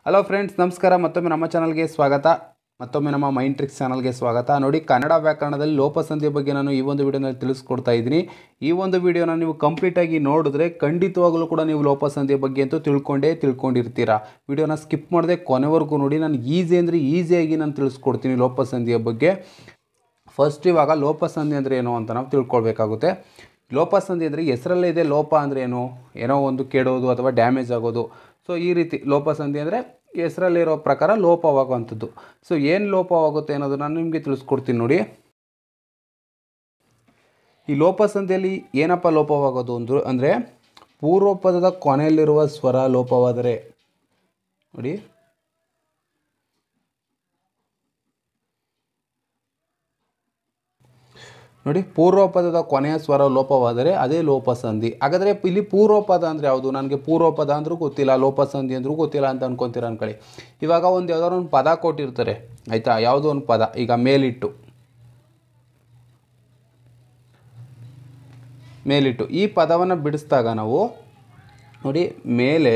hello friends ನಮಸ್ಕಾರ ಮತ್ತೊಮ್ಮೆ ನಮ್ಮ ಚಾನಲ್ಗೆ ಸ್ವಾಗತ ಮತ್ತೊಮ್ಮೆ ನಮ್ಮ ಮೈಂಡ್ ಟ್ರಿಕ್ಸ್ ಚಾನಲ್ಗೆ ಸ್ವಾಗತ ನೋಡಿ ಕನ್ನಡ ವ್ಯಾಕರಣದಲ್ಲಿ ಲೋಪಸಂಧಿಯ ಬಗ್ಗೆ ನಾನು ಈ ಒಂದು ವಿಡಿಯೋನಲ್ಲಿ ತಿಳಿಸ್ಕೊಡ್ತಾ ಇದ್ದೀನಿ ಈ ಒಂದು ವಿಡಿಯೋನ ನೀವು ಕಂಪ್ಲೀಟಾಗಿ ನೋಡಿದ್ರೆ ಖಂಡಿತವಾಗಲೂ ಕೂಡ ನೀವು ಲೋಪಸಂಧಿಯ ಬಗ್ಗೆ ಅಂತೂ ತಿಳ್ಕೊಂಡೇ ತಿಳ್ಕೊಂಡಿರ್ತೀರಾ ವಿಡಿಯೋನ ಸ್ಕಿಪ್ ಮಾಡದೆ ಕೊನೆವರೆಗೂ ನೋಡಿ ನಾನು ಈಸಿ ಅಂದರೆ ಈಸಿಯಾಗಿ ನಾನು ತಿಳಿಸ್ಕೊಡ್ತೀನಿ ಲೋಪಸಂಧಿಯ ಬಗ್ಗೆ ಫಸ್ಟ್ ಇವಾಗ ಲೋಪಸಂಧಿ ಅಂದರೆ ಏನು ಅಂತ ನಾವು ತಿಳ್ಕೊಳ್ಬೇಕಾಗುತ್ತೆ ಲೋಪಸಂಧಿ ಅಂದರೆ ಹೆಸರಲ್ಲೇ ಇದೆ ಲೋಪ ಅಂದರೆ ಏನು ಏನೋ ಒಂದು ಕೆಡೋದು ಅಥವಾ ಡ್ಯಾಮೇಜ್ ಆಗೋದು ಸೊ ಈ ರೀತಿ ಲೋಪಸಂಧಿ ಅಂದರೆ ಹೆಸರಲ್ಲಿರೋ ಪ್ರಕಾರ ಲೋಪವಾಗುವಂಥದ್ದು ಸೊ ಏನು ಲೋಪವಾಗುತ್ತೆ ಅನ್ನೋದು ನಾನು ನಿಮಗೆ ತಿಳಿಸ್ಕೊಡ್ತೀನಿ ನೋಡಿ ಈ ಲೋಪಸಂಧಿಯಲ್ಲಿ ಏನಪ್ಪ ಲೋಪವಾಗೋದು ಅಂದ್ರು ಅಂದರೆ ಪೂರ್ವಪದದ ಕೊನೆಯಲ್ಲಿರುವ ಸ್ವರ ಲೋಪವಾದರೆ ನೋಡಿ ನೋಡಿ ಪೂರ್ವಪದದ ಕೊನೆಯ ಸ್ವರ ಲೋಪವಾದರೆ ಅದೇ ಲೋಪಸಂಧಿ ಹಾಗಾದರೆ ಇಲ್ಲಿ ಪೂರ್ವಪದ ಅಂದರೆ ಯಾವುದು ನನಗೆ ಪೂರ್ವಪದ ಅಂದರೂ ಗೊತ್ತಿಲ್ಲ ಲೋಪಸಂಧಿ ಅಂದರೂ ಗೊತ್ತಿಲ್ಲ ಅಂತ ಅನ್ಕೊತೀರ ಅನ್ಕೊಳ್ಳಿ ಇವಾಗ ಒಂದು ಯಾವ್ದಾದ್ರು ಒಂದು ಪದ ಕೊಟ್ಟಿರ್ತಾರೆ ಆಯಿತಾ ಯಾವುದೋ ಒಂದು ಪದ ಈಗ ಮೇಲಿಟ್ಟು ಮೇಲಿಟ್ಟು ಈ ಪದವನ್ನು ಬಿಡಿಸಿದಾಗ ನಾವು ನೋಡಿ ಮೇಲೆ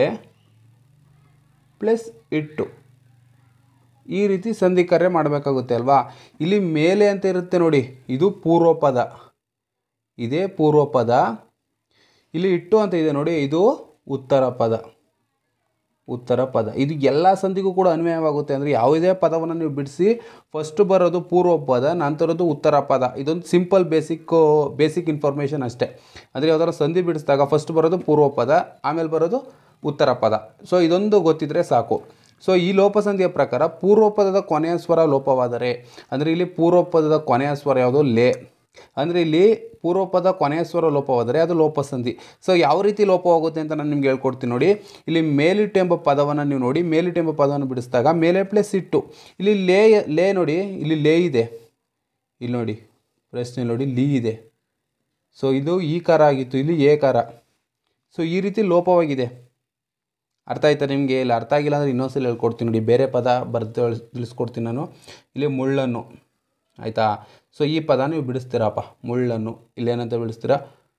ಪ್ಲಸ್ ಇಟ್ಟು ಈ ರೀತಿ ಸಂಧಿ ಕರೆ ಮಾಡಬೇಕಾಗುತ್ತೆ ಅಲ್ವಾ ಇಲ್ಲಿ ಮೇಲೆ ಅಂತ ಇರುತ್ತೆ ನೋಡಿ ಇದು ಪೂರ್ವಪದ ಇದೇ ಪೂರ್ವಪದ ಇಲ್ಲಿ ಇಟ್ಟು ಅಂತ ಇದೆ ನೋಡಿ ಇದು ಉತ್ತರ ಪದ ಉತ್ತರ ಪದ ಇದು ಎಲ್ಲ ಸಂಧಿಗೂ ಕೂಡ ಅನ್ವಯವಾಗುತ್ತೆ ಅಂದರೆ ಯಾವುದೇ ಪದವನ್ನು ನೀವು ಬಿಡಿಸಿ ಫಸ್ಟ್ ಬರೋದು ಪೂರ್ವ ಪದ ನಂತರದ್ದು ಉತ್ತರ ಪದ ಇದೊಂದು ಸಿಂಪಲ್ ಬೇಸಿಕ್ ಬೇಸಿಕ್ ಇನ್ಫಾರ್ಮೇಷನ್ ಅಷ್ಟೇ ಅಂದರೆ ಯಾವ್ದಾದ್ರು ಸಂಧಿ ಬಿಡಿಸಿದಾಗ ಫಸ್ಟ್ ಬರೋದು ಪೂರ್ವ ಪದ ಆಮೇಲೆ ಬರೋದು ಉತ್ತರ ಪದ ಸೊ ಇದೊಂದು ಗೊತ್ತಿದ್ರೆ ಸಾಕು ಸೊ ಈ ಲೋಪಸಂಧಿಯ ಪ್ರಕಾರ ಪೂರ್ವಪದದ ಕೊನೆಯ ಸ್ವರ ಲೋಪವಾದರೆ ಅಂದರೆ ಇಲ್ಲಿ ಪೂರ್ವಪದದ ಕೊನೆಯ ಸ್ವರ ಯಾವುದು ಲೇ ಅಂದರೆ ಇಲ್ಲಿ ಪೂರ್ವಪದ ಕೊನೆಯ ಸ್ವರ ಲೋಪವಾದರೆ ಅದು ಲೋಪಸಂಧಿ ಸೊ ಯಾವ ರೀತಿ ಲೋಪವಾಗುತ್ತೆ ಅಂತ ನಾನು ನಿಮ್ಗೆ ಹೇಳ್ಕೊಡ್ತೀನಿ ನೋಡಿ ಇಲ್ಲಿ ಮೇಲಿಟ್ಟು ಎಂಬ ಪದವನ್ನು ನೀವು ನೋಡಿ ಮೇಲಿಟ್ಟು ಎಂಬ ಪದವನ್ನು ಬಿಡಿಸಿದಾಗ ಮೇಲೆ ಪ್ಲಸ್ ಇಟ್ಟು ಇಲ್ಲಿ ಲೇ ಲೇ ನೋಡಿ ಇಲ್ಲಿ ಲೇ ಇದೆ ಇಲ್ಲಿ ನೋಡಿ ಪ್ರಶ್ನೆ ನೋಡಿ ಲೀ ಇದೆ ಸೊ ಇದು ಈ ಕಾರ ಆಗಿತ್ತು ಇಲ್ಲಿ ಎ ಕಾರ ಸೊ ಈ ರೀತಿ ಲೋಪವಾಗಿದೆ ಅರ್ಥ ಆಯ್ತಾ ನಿಮಗೆ ಇಲ್ಲ ಅರ್ಥ ಆಗಿಲ್ಲ ಅಂದರೆ ಇನ್ನೊಂದ್ಸಲ ಹೇಳ್ಕೊಡ್ತೀನಿ ನೋಡಿ ಬೇರೆ ಪದ ಬರೆದು ತಿಳಿಸ್ಕೊಡ್ತೀನಿ ನಾನು ಇಲ್ಲಿ ಮುಳ್ಳನ್ನು ಆಯಿತಾ ಸೊ ಈ ಪದ ನೀವು ಬಿಡಿಸ್ತೀರಪ್ಪ ಮುಳ್ಳನ್ನು ಇಲ್ಲೇನಂತ ಬಿಡಿಸ್ತೀರಾ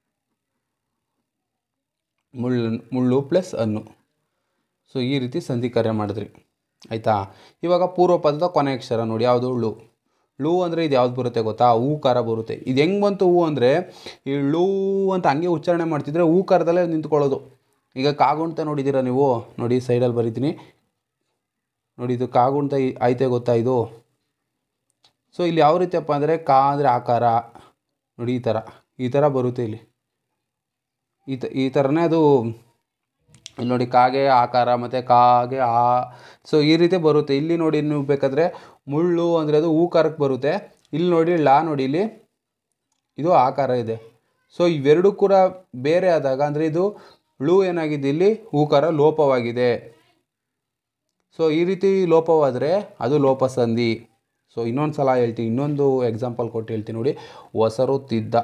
ಮುಳ್ಳನ್ನು ಮುಳ್ಳು ಪ್ಲಸ್ ಅನ್ನು ಸೊ ಈ ರೀತಿ ಸಂಧಿ ಕಾರ್ಯ ಮಾಡಿದ್ರಿ ಆಯಿತಾ ಇವಾಗ ಪೂರ್ವ ಪದದ ಕೊನೆ ಅಕ್ಷರ ನೋಡಿ ಯಾವುದು ಳು ಳು ಅಂದರೆ ಇದು ಯಾವ್ದು ಬರುತ್ತೆ ಗೊತ್ತಾ ಹೂಕಾರ ಬರುತ್ತೆ ಇದು ಹೆಂಗೆ ಬಂತು ಹೂ ಅಂದರೆ ಈ ಳು ಅಂತ ಹಂಗೆ ಉಚ್ಚಾರಣೆ ಮಾಡ್ತಿದ್ರೆ ಹೂಕಾರದಲ್ಲೇ ನಿಂತ್ಕೊಳ್ಳೋದು ಈಗ ಕಾಗುಣ್ತ ನೋಡಿದ್ದೀರಾ ನೀವು ನೋಡಿ ಸೈಡಲ್ಲಿ ಬರೀತೀನಿ ನೋಡಿ ಇದು ಕಾಗುಣ್ತ ಐತೆ ಗೊತ್ತಾ ಇದು ಸೊ ಇಲ್ಲಿ ಯಾವ ರೀತಿಯಪ್ಪ ಅಂದರೆ ಕಾ ಅಂದರೆ ಆಕಾರ ನೋಡಿ ಈ ಥರ ಈ ಥರ ಬರುತ್ತೆ ಇಲ್ಲಿ ಈ ತ ಈ ಥರನೇ ಅದು ಇಲ್ಲಿ ನೋಡಿ ಕಾಗೆ ಆಕಾರ ಮತ್ತು ಕಾಗೆ ಆ ಸೊ ಈ ರೀತಿ ಬರುತ್ತೆ ಇಲ್ಲಿ ನೋಡಿ ನೀವು ಬೇಕಾದರೆ ಮುಳ್ಳು ಅಂದರೆ ಅದು ಹೂಕಾರಕ್ಕೆ ಬರುತ್ತೆ ಇಲ್ಲಿ ನೋಡಿ ಲಾ ನೋಡಿ ಇಲ್ಲಿ ಇದು ಆಕಾರ ಇದೆ ಸೊ ಇವೆರಡೂ ಕೂಡ ಬೇರೆ ಆದಾಗ ಅಂದರೆ ಇದು ಳು ಏನಾಗಿದೆ ಇಲ್ಲಿ ಹೂಕಾರ ಲೋಪವಾಗಿದೆ ಸೊ ಈ ರೀತಿ ಲೋಪವಾದರೆ ಅದು ಲೋಪಸಂಧಿ ಸೊ ಇನ್ನೊಂದು ಸಲ ಹೇಳ್ತೀನಿ ಇನ್ನೊಂದು ಎಕ್ಸಾಂಪಲ್ ಕೊಟ್ಟು ಹೇಳ್ತೀನಿ ನೋಡಿ ಹೊಸರು ತಿದ್ದ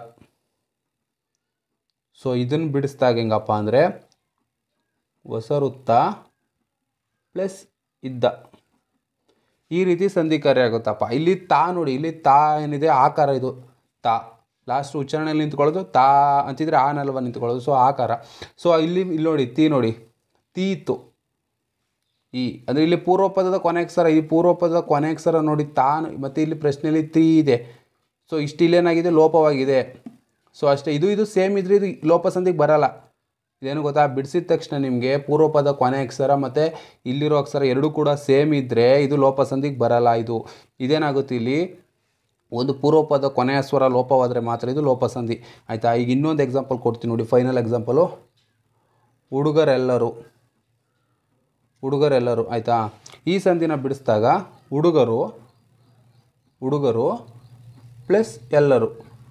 ಸೊ ಇದನ್ನು ಬಿಡಿಸ್ದಾಗ ಹೆಂಗಪ್ಪ ಅಂದರೆ ಹೊಸರುತ್ತ ಪ್ಲಸ್ ಇದ್ದ ಈ ರೀತಿ ಸಂಧಿ ಕಾರ್ಯ ಆಗುತ್ತಪ್ಪ ಇಲ್ಲಿ ತಾ ನೋಡಿ ಇಲ್ಲಿ ತಾ ಏನಿದೆ ಆಕಾರ ಇದು ತಾ ಲಾಸ್ಟ್ ಉಚ್ಚಾರಣೆಯಲ್ಲಿ ನಿಂತ್ಕೊಳ್ಳೋದು ತಾ ಅಂತಿದ್ರೆ ಆ ನಲ್ವ ನಿಂತ್ಕೊಳ್ಳೋದು ಸೊ ಆಕಾರ ಸೊ ಇಲ್ಲಿ ಇಲ್ಲಿ ನೋಡಿ ತೀ ನೋಡಿ ತೀತು ಈ ಅಂದರೆ ಇಲ್ಲಿ ಪೂರ್ವಪದದ ಕೊನೆ ಅಕ್ಷರ ಈ ಪೂರ್ವಪದದ ಕೊನೆ ಅಕ್ಷರ ನೋಡಿ ತಾ ಮತ್ತು ಇಲ್ಲಿ ಪ್ರಶ್ನೆಯಲ್ಲಿ ತೀ ಇದೆ ಸೊ ಇಷ್ಟು ಇಲ್ಲೇನಾಗಿದೆ ಲೋಪವಾಗಿದೆ ಸೊ ಅಷ್ಟೇ ಇದು ಇದು ಸೇಮ್ ಇದ್ರೆ ಇದು ಲೋಪಸಂಧಿಗೆ ಬರಲ್ಲ ಇದೇನು ಗೊತ್ತಾ ಬಿಡಿಸಿದ ತಕ್ಷಣ ನಿಮಗೆ ಪೂರ್ವಪದ ಕೊನೆ ಅಕ್ಷರ ಮತ್ತು ಇಲ್ಲಿರೋ ಅಕ್ಷರ ಎರಡೂ ಕೂಡ ಸೇಮ್ ಇದ್ದರೆ ಇದು ಲೋಪಸಂಧಿಗೆ ಬರಲ್ಲ ಇದು ಇದೇನಾಗುತ್ತೆ ಇಲ್ಲಿ ಒಂದು ಪೂರ್ವಪದ ಕೊನೆಯ ಸ್ವರ ಲೋಪವಾದರೆ ಮಾತ್ರ ಇದು ಲೋಪಸಂಧಿ ಆಯಿತಾ ಈಗ ಇನ್ನೊಂದು ಎಕ್ಸಾಂಪಲ್ ಕೊಡ್ತೀನಿ ನೋಡಿ ಫೈನಲ್ ಎಕ್ಸಾಂಪಲು ಹುಡುಗರೆಲ್ಲರೂ ಹುಡುಗರೆಲ್ಲರೂ ಆಯಿತಾ ಈ ಸಂಧಿನ ಬಿಡಿಸಿದಾಗ ಹುಡುಗರು ಹುಡುಗರು ಪ್ಲಸ್ ಎಲ್ಲರೂ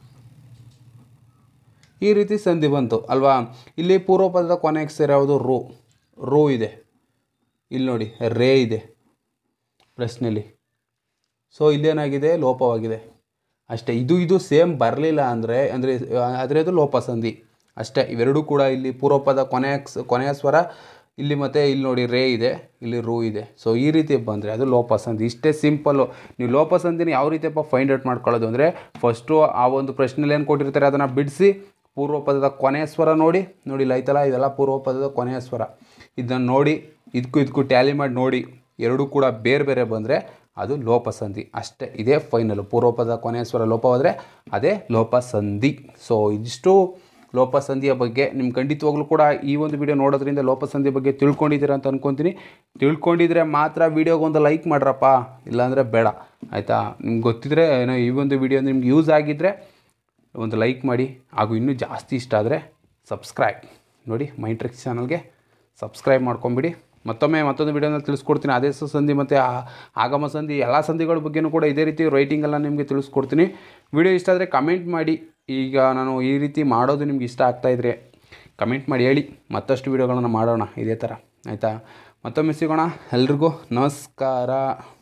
ಈ ರೀತಿ ಸಂಧಿ ಬಂತು ಅಲ್ವಾ ಇಲ್ಲಿ ಪೂರ್ವಪದದ ಕೊನೆ ಅಕ್ಷರ ಯಾವುದು ರು ರು ಇದೆ ಇಲ್ಲಿ ನೋಡಿ ರೇ ಇದೆ ಪ್ರಶ್ನೆಯಲ್ಲಿ ಸೊ ಇಲ್ಲೇನಾಗಿದೆ ಲೋಪವಾಗಿದೆ ಅಷ್ಟೇ ಇದು ಇದು ಸೇಮ್ ಬರಲಿಲ್ಲ ಅಂದರೆ ಅಂದರೆ ಆದರೆ ಅದು ಲೋಪಸಂಧಿ ಅಷ್ಟೇ ಇವೆರಡೂ ಕೂಡ ಇಲ್ಲಿ ಪೂರ್ವಪದ ಕೊನೆಯ ಕೊನೆಯ ಸ್ವರ ಇಲ್ಲಿ ಮತ್ತು ಇಲ್ಲಿ ನೋಡಿ ರೇ ಇದೆ ಇಲ್ಲಿ ರೂ ಇದೆ ಸೊ ಈ ರೀತಿ ಬಂದರೆ ಅದು ಲೋಪಸಂಧಿ ಇಷ್ಟೇ ಸಿಂಪಲ್ಲು ನೀವು ಲೋಪಸಂಧಿನ ಯಾವ ರೀತಿಯಪ್ಪ ಫೈಂಡ್ ಔಟ್ ಮಾಡ್ಕೊಳ್ಳೋದು ಅಂದರೆ ಫಸ್ಟು ಆ ಒಂದು ಪ್ರಶ್ನೆಯಲ್ಲಿ ಏನು ಕೊಟ್ಟಿರ್ತಾರೆ ಅದನ್ನು ಬಿಡಿಸಿ ಪೂರ್ವಪದದ ಕೊನೆಯ ಸ್ವರ ನೋಡಿ ನೋಡಿ ಲೈತಲ್ಲ ಇದೆಲ್ಲ ಪೂರ್ವಪದದ ಕೊನೆಯ ಸ್ವರ ಇದನ್ನು ನೋಡಿ ಇದಕ್ಕೂ ಇದಕ್ಕೂ ಟ್ಯಾಲಿ ಮಾಡಿ ನೋಡಿ ಎರಡೂ ಕೂಡ ಬೇರೆ ಬೇರೆ ಬಂದರೆ ಅದು ಲೋಪಸಂಧಿ ಅಷ್ಟೇ ಇದೇ ಫೈನಲು ಪೂರ್ವಪದ ಕೊನೆಯ ಸ್ವರ ಲೋಪವಾದರೆ ಅದೇ ಲೋಪಸಂಧಿ ಸೊ ಇದಿಷ್ಟು ಲೋಪಸಂಧಿಯ ಬಗ್ಗೆ ನಿಮ್ಮ ಖಂಡಿತವಾಗ್ಲೂ ಕೂಡ ಈ ಒಂದು ವಿಡಿಯೋ ನೋಡೋದ್ರಿಂದ ಲೋಪಸಂಧಿ ಬಗ್ಗೆ ತಿಳ್ಕೊಂಡಿದ್ದೀರಾ ಅಂತ ಅನ್ಕೊತೀನಿ ತಿಳ್ಕೊಂಡಿದ್ರೆ ಮಾತ್ರ ವಿಡಿಯೋಗೆ ಒಂದು ಲೈಕ್ ಮಾಡ್ರಪ್ಪ ಇಲ್ಲಾಂದರೆ ಬೇಡ ಆಯಿತಾ ನಿಮ್ಗೆ ಗೊತ್ತಿದ್ರೆ ಏನೋ ಈ ಒಂದು ವಿಡಿಯೋ ನಿಮ್ಗೆ ಯೂಸ್ ಆಗಿದ್ದರೆ ಒಂದು ಲೈಕ್ ಮಾಡಿ ಹಾಗೂ ಇನ್ನೂ ಜಾಸ್ತಿ ಇಷ್ಟ ಆದರೆ ಸಬ್ಸ್ಕ್ರೈಬ್ ನೋಡಿ ಮೈಂಡ್ ಟ್ರಿಕ್ಸ್ ಚಾನಲ್ಗೆ ಸಬ್ಸ್ಕ್ರೈಬ್ ಮಾಡ್ಕೊಂಬಿಡಿ ಮತ್ತೊಮ್ಮೆ ಮತ್ತೊಂದು ವಿಡಿಯೋನಲ್ಲಿ ತಿಳಿಸ್ಕೊಡ್ತೀನಿ ಆದೇಶ ಸಂಧಿ ಮತ್ತು ಆ- ಆಗಮ ಸಂಧಿ ಎಲ್ಲ ಸಂಧಿಗಳ ಬಗ್ಗೆನೂ ಕೂಡ ಇದೇ ರೀತಿ ರೈಟಿಂಗೆಲ್ಲ ನಿಮಗೆ ತಿಳಿಸ್ಕೊಡ್ತೀನಿ ವಿಡಿಯೋ ಇಷ್ಟ ಆದರೆ ಕಮೆಂಟ್ ಮಾಡಿ ಈಗ ನಾನು ಈ ರೀತಿ ಮಾಡೋದು ನಿಮ್ಗೆ ಇಷ್ಟ ಆಗ್ತಾಯಿದ್ರೆ ಕಮೆಂಟ್ ಮಾಡಿ ಹೇಳಿ ಮತ್ತಷ್ಟು ವಿಡಿಯೋಗಳನ್ನು ಮಾಡೋಣ ಇದೇ ಥರ ಆಯಿತಾ ಮತ್ತೊಮ್ಮೆ ಸಿಗೋಣ ಎಲ್ರಿಗೂ ನಮಸ್ಕಾರ